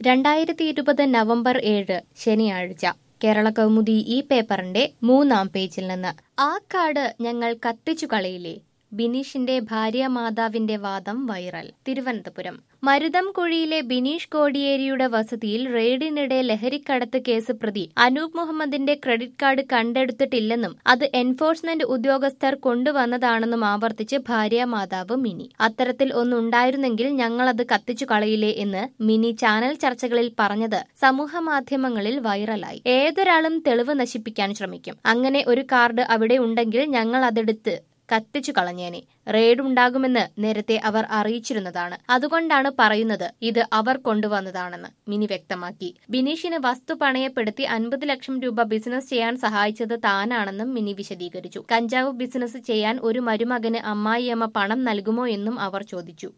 രണ്ടായിരത്തി ഇരുപത് നവംബർ ഏഴ് ശനിയാഴ്ച കേരള കൗമുദി ഈ പേപ്പറിന്റെ മൂന്നാം പേജിൽ നിന്ന് ആ കാർഡ് ഞങ്ങൾ കത്തിച്ചു കളയില്ലേ ബിനീഷിന്റെ ഭാര്യ മാതാവിന്റെ വാദം വൈറൽ തിരുവനന്തപുരം മരുതം കുഴിയിലെ ബിനീഷ് കോടിയേരിയുടെ വസതിയിൽ റെയ്ഡിനിടെ ലഹരിക്കടത്ത് കേസ് പ്രതി അനൂപ് മുഹമ്മദിന്റെ ക്രെഡിറ്റ് കാർഡ് കണ്ടെടുത്തിട്ടില്ലെന്നും അത് എൻഫോഴ്സ്മെന്റ് ഉദ്യോഗസ്ഥർ കൊണ്ടുവന്നതാണെന്നും ആവർത്തിച്ച് ഭാര്യ മാതാവ് മിനി അത്തരത്തിൽ ഒന്നുണ്ടായിരുന്നെങ്കിൽ ഞങ്ങളത് കത്തിച്ചു കളയില്ലേ എന്ന് മിനി ചാനൽ ചർച്ചകളിൽ പറഞ്ഞത് സമൂഹ മാധ്യമങ്ങളിൽ വൈറലായി ഏതൊരാളും തെളിവ് നശിപ്പിക്കാൻ ശ്രമിക്കും അങ്ങനെ ഒരു കാർഡ് അവിടെ ഉണ്ടെങ്കിൽ ഞങ്ങൾ അതെടുത്ത് കത്തിച്ചു കളഞ്ഞേനെ റെയ്ഡ് ഉണ്ടാകുമെന്ന് നേരത്തെ അവർ അറിയിച്ചിരുന്നതാണ് അതുകൊണ്ടാണ് പറയുന്നത് ഇത് അവർ കൊണ്ടുവന്നതാണെന്ന് മിനി വ്യക്തമാക്കി ബിനീഷിന് വസ്തു പണയപ്പെടുത്തി അൻപത് ലക്ഷം രൂപ ബിസിനസ് ചെയ്യാൻ സഹായിച്ചത് താനാണെന്നും മിനി വിശദീകരിച്ചു കഞ്ചാവ് ബിസിനസ് ചെയ്യാൻ ഒരു മരുമകന് അമ്മായിയമ്മ പണം നൽകുമോ എന്നും അവർ ചോദിച്ചു